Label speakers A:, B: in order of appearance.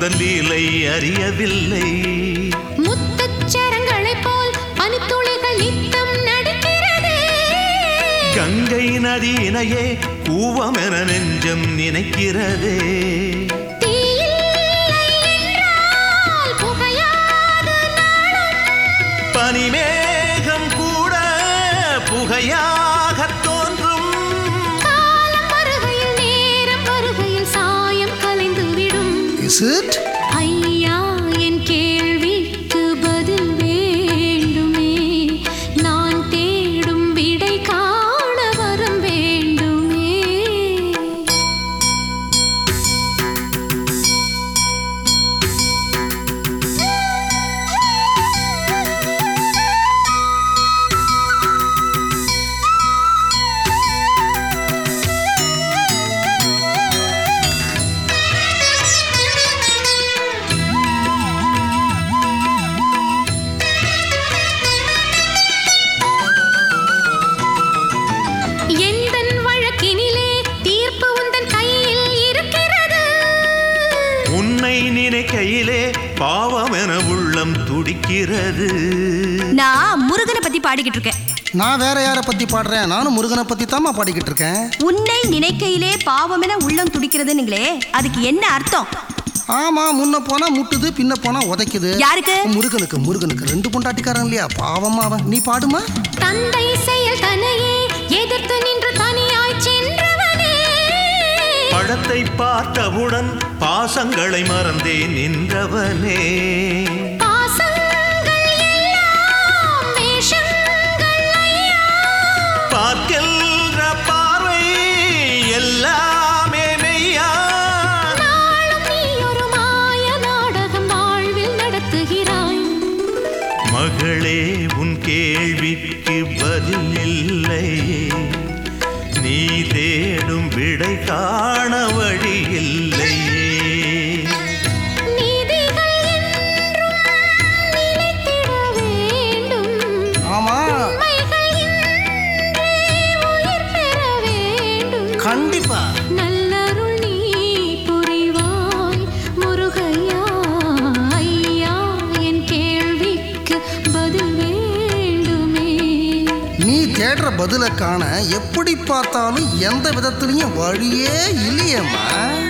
A: உந்தன் லீலை அறியவில்லை
B: முத்துச்சரங்களைப் போல் பனித்துளிகள் நித்தம் நடிக்கிறதே
A: கங்கை நதியினையே கூவமென நெஞ்சம் நினைக்கிறதே
B: தீயில்லை என்றால் புகையாது
A: பனிமேகம் கூட புகையாகத் தோன்றும்
B: காலம் வருகையில் நேரம் வருகையில் சாயம் கலைந்துவிடும்
C: இஸ் இட்
B: ஐயா என் கேள்விக்கு பதில் வேண்டுமே நான் தேடும் விடை காண வரம் வேண்டுமே எந்தன் வழக்கினிலே தீர்ப்பு உந்தன் கையில் இருக்கிறது
A: உன்னை நினைக்கையிலே பாவமென உள்ளம் துடிக்கிறது
D: நான் முருகனை பத்தி பாடிக்கிட்டு இருக்கேன்
C: நான் வேற யாரை பத்தி பாடுறேன் நானும் முருகனை பத்தி தாம்மா பாடிக்கிட்டு இருக்கேன்
D: உன்னை நினைக்கையிலே பாவமென உள்ளம் துடிக்கிறதுங்களே அதுக்கு என்ன அர்த்தம்
C: ஆமா முன்ன போனா முட்டுது பின்ன போனா உதைக்குது
D: யாருக்கு
C: முருகனுக்கு முருகனுக்கு ரெண்டு பொண்டாட்டிக்காரன் இல்லையா பாவமா அவன் நீ பாடுமா
B: தந்தை செயல் தன்னையே எதிர்த்து நின்று தனியாய் சென்றவனே
A: பழத்தை பார்த்தவுடன் பாசங்களை மறந்தே நின்றவனே
B: பாசங்கள் எல்லாம் வேஷங்கள் ஐயா
A: பார்க்கின்ற பார்வை எல்லாமே மெய்யா
B: நாளும் நீ ஒரு மாய நாடகம் வாழ்வில் நடத்துகிறாய்
A: மகளே உன் கேள்விக்கு பதில் இல்லையே நீ தேடும் விடை காண வழி இல்லையே
B: நீதிகள் என்றும் நிலைத்திட வேண்டும்
C: ஆமா
B: உண்மைகள் இன்றே உயிர் பெற வேண்டும்
C: கண்டிப்பா
B: நல்லருள் நீ புரிவாய் முருகையா ஐயா என் கேள்விக்கு பதில் வேண்டுமே
C: நீ தேடுற பதிலை காண எப்படி பார்த்தாலும் எந்த விதத்துலயும் வழியே இல்லையேம்மா